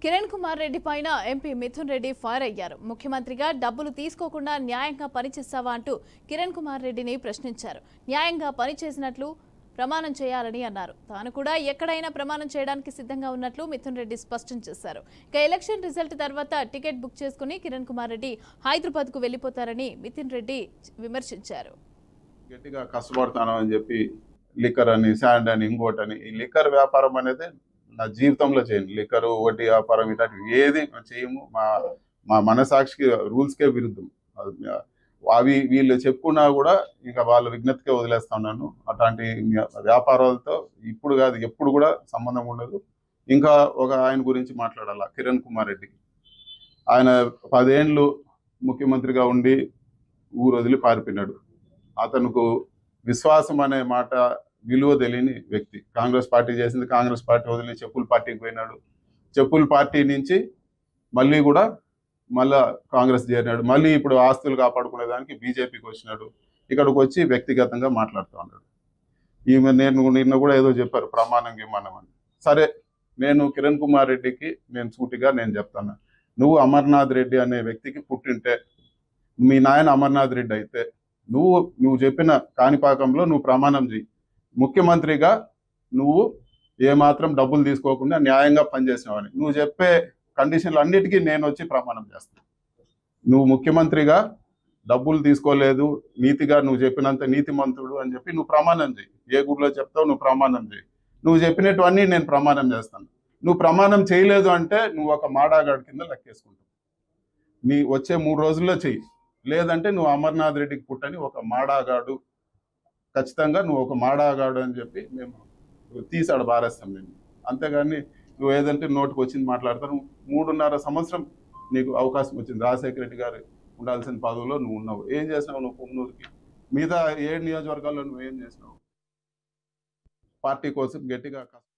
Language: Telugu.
కిరణ్ కుమార్ రెడ్డి పైన ఎంపీ మిథున్ రెడ్డి ఫైర్ అయ్యారు ముఖ్యమంత్రిగా డబ్బులు తీసుకోకుండా న్యాయంగా పనిచేస్తావా అంటూ కిరణ్ కుమార్ రెడ్డిని ప్రశ్నించారు న్యాయంగా పనిచేసినట్లు ప్రమాణం చేయాలని అన్నారు తాను కూడా ఎక్కడైనా ప్రమాణం చేయడానికి సిద్ధంగా ఉన్నట్లు మిథున్ రెడ్డి స్పష్టం చేశారు ఇక ఎలక్షన్ రిజల్ట్ తర్వాత టికెట్ బుక్ చేసుకుని కిరణ్ కుమార్ రెడ్డి హైదరాబాద్కు వెళ్లిపోతారని మిథున్ రెడ్డి విమర్శించారు గట్టిగా కష్టపడతాను అని చెప్పి లిక్కర్ అని శాండ్ అని ఇంకోటి అని ఈ లిక్కర్ వ్యాపారం అనేది నా జీవితంలో చేయను లిక్కర్ వడ్డీ వ్యాపారం ఇట్లాంటివి ఏది చేయము మా మా మనసాక్షికి రూల్స్కే విరుద్ధం అది, అవి వీళ్ళు చెప్పుకున్నా కూడా ఇంకా వాళ్ళ విజ్ఞతకే వదిలేస్తా ఉన్నాను అట్లాంటి వ్యాపారాలతో ఇప్పుడు కాదు ఎప్పుడు కూడా సంబంధం ఉండదు ఇంకా ఒక ఆయన గురించి మాట్లాడాల కిరణ్ కుమార్ రెడ్డి ఆయన పదేండ్లు ముఖ్యమంత్రిగా ఉండి ఊరు వదిలి పారిపోయినాడు అతనుకు విశ్వాసం అనే మాట విలువ తెలియని వ్యక్తి కాంగ్రెస్ పార్టీ చేసింది కాంగ్రెస్ పార్టీ వదిలి చెప్పుల పార్టీకి పోయినాడు చెప్పుల పార్టీ నుంచి మళ్ళీ కూడా మళ్ళా కాంగ్రెస్ చేరినాడు మళ్ళీ ఇప్పుడు ఆస్తులు కాపాడుకునే దానికి బీజేపీకి వచ్చినాడు ఇక్కడికి వచ్చి వ్యక్తిగతంగా మాట్లాడుతూ ఉన్నాడు ఈమె నేను నిన్న కూడా ఏదో చెప్పారు ప్రమాణం గిమానం అని సరే నేను కిరణ్ కుమార్ రెడ్డికి నేను సూటిగా నేను చెప్తాను నువ్వు అమర్నాథ్ రెడ్డి అనే వ్యక్తికి పుట్టింటే మీ నాయన అమర్నాథ్ రెడ్డి అయితే నువ్వు నువ్వు చెప్పిన కాణిపాకంలో నువ్వు ప్రమాణం చేయి ముఖ్యమంత్రిగా నువ్వు ఏమాత్రం డబ్బులు తీసుకోకుండా న్యాయంగా పనిచేసినావని నువ్వు చెప్పే కండిషన్లు అన్నిటికీ నేను వచ్చి ప్రమాణం చేస్తాను నువ్వు ముఖ్యమంత్రిగా డబ్బులు తీసుకోలేదు నీతిగా నువ్వు చెప్పినంత నీతిమంతుడు అని చెప్పి నువ్వు ప్రమాణం చేయి ఏ గుడిలో చెప్తావు నువ్వు ప్రమాణం చేయి నువ్వు చెప్పినటువన్నీ నేను ప్రమాణం చేస్తాను నువ్వు ప్రమాణం చేయలేదు అంటే నువ్వు ఒక మాడాగాడి కింద లెక్కేసుకుంటావు నీ వచ్చే మూడు రోజుల్లో చెయ్యి లేదంటే నువ్వు అమర్నాథ్ రెడ్డికి పుట్టని ఒక మాడాగాడు ఖచ్చితంగా నువ్వు ఒక మాడాగాడు అని చెప్పి మేము తీసాడు బారేస్తాం నేను అంతేగాని నువ్వు ఏదంటే నోటికి వచ్చింది మాట్లాడతాను మూడున్నర సంవత్సరం నీకు అవకాశం వచ్చింది రాజశేఖర రెడ్డి గారు ఉండాల్సిన పదవిలో నువ్వు ఉన్నావు ఏం చేసినావు నువ్వు పొమ్మనూరుకి మిగతా ఏడు నియోజకవర్గాల్లో నువ్వు ఏం చేసినావు పార్టీ కోసం గట్టిగా కష్టం